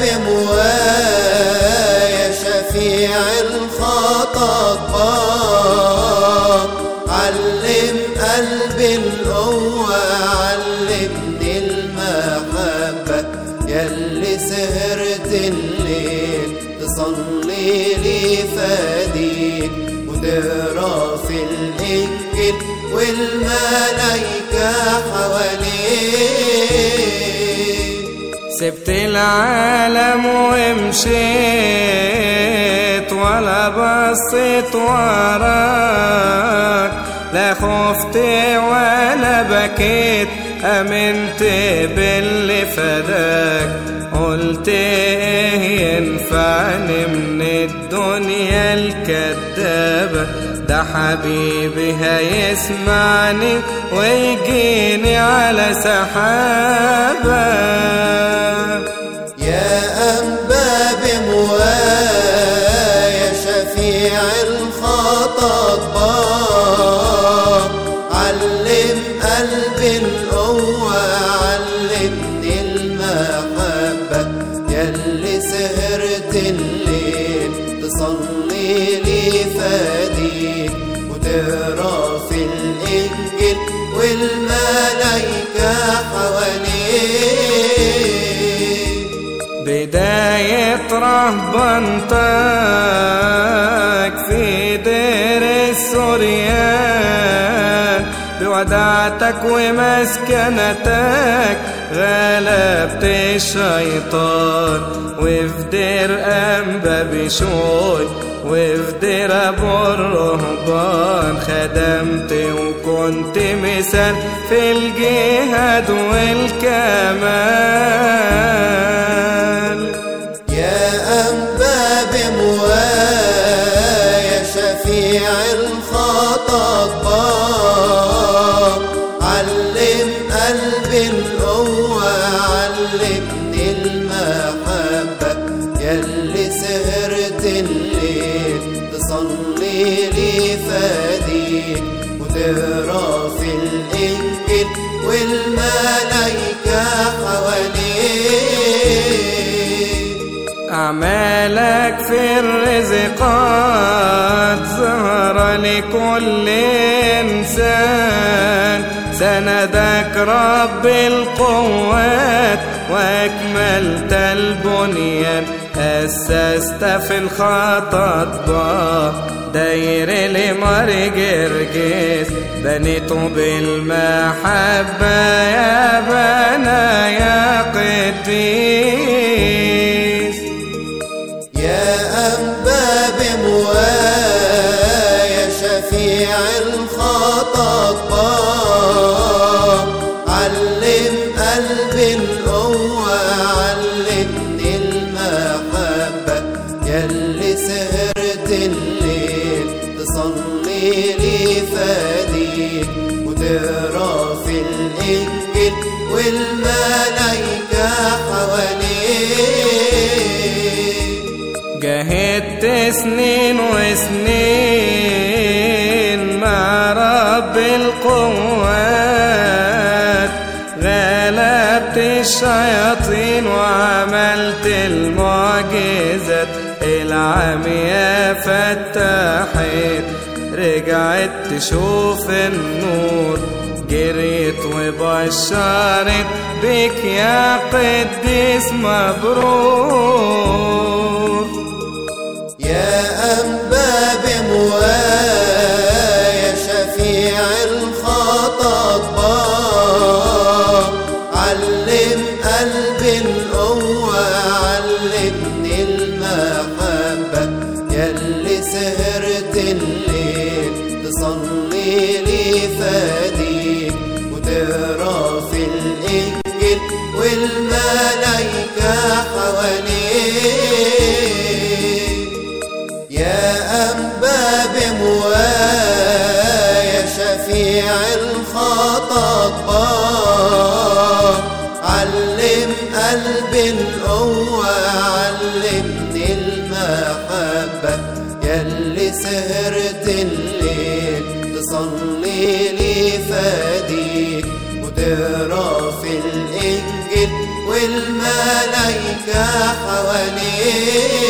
بموايا شفيع الخطاطباء علم قلبي القوة علمني المحبة يلي سهرت الليل تصلي لي فديك وتقرا في الإنجيل والملايكة حواليك سبت العالم ومشيت ولا بصيت وراك لا خفت ولا بكيت امنت باللي فداك قلت ايه ينفعني من الدنيا الكدابة ده حبيبي هيسمعني ويجيني على سحابة يا أنبا بموايا شفيع الخطاطباء علم قلبي القوة علمني المحبة يلي سهرت الليل تصلي لي فديك وتقرا في الإنجيل والملايكة حواليك بداية رهبنتك في دير السوريان بودعتك ومسكنتك غلبت الشيطان وفي دير أنبا بشوي وفي دير أبو الرهبان خدمت وكنت مثال في الجهاد والكمال يا أنبا بموايا شفيع الخطاطباء علم قلبي القوة علمني المحبة يلي سهرت الليل تصلي لي فديك وتقرا في الإنجيل والملايكة حواليك أعمالك في الرزقات ظهر لكل إنسان سندك رب القوات وأكملت البنيان أسست في الخطاطبة داير لمر جرجس بنيته بالمحبة يا بنا يا قديس يا أنبا بموايا شفيع الخطاطباء علم قلبي القوة علمني المحبة يلي سهرت الليل تصلي لي فديك وتقرا في الإنجيل والملايكة حواليك جاهدت سنين وسنين مع رب القوات غلبت الشياطين وعملت المعجزات العمياء فتحت رجعت تشوف النور جريت وبشرت بك يا قديس مبروك يا أنبا بموايا شفيع الخطاطباء علم قلبي القوة علمني المحبة يلي سهرت الليل تصلي لي فديك وتقرا في الإنجيل والملايكة حواليك يا أنبا بموايا شفيع الخطاطباء علم قلبي القوة علمني المحبة يلي سهرت الليل تصلي لي فديك وتقرا في الإنجيل والملايكة حواليه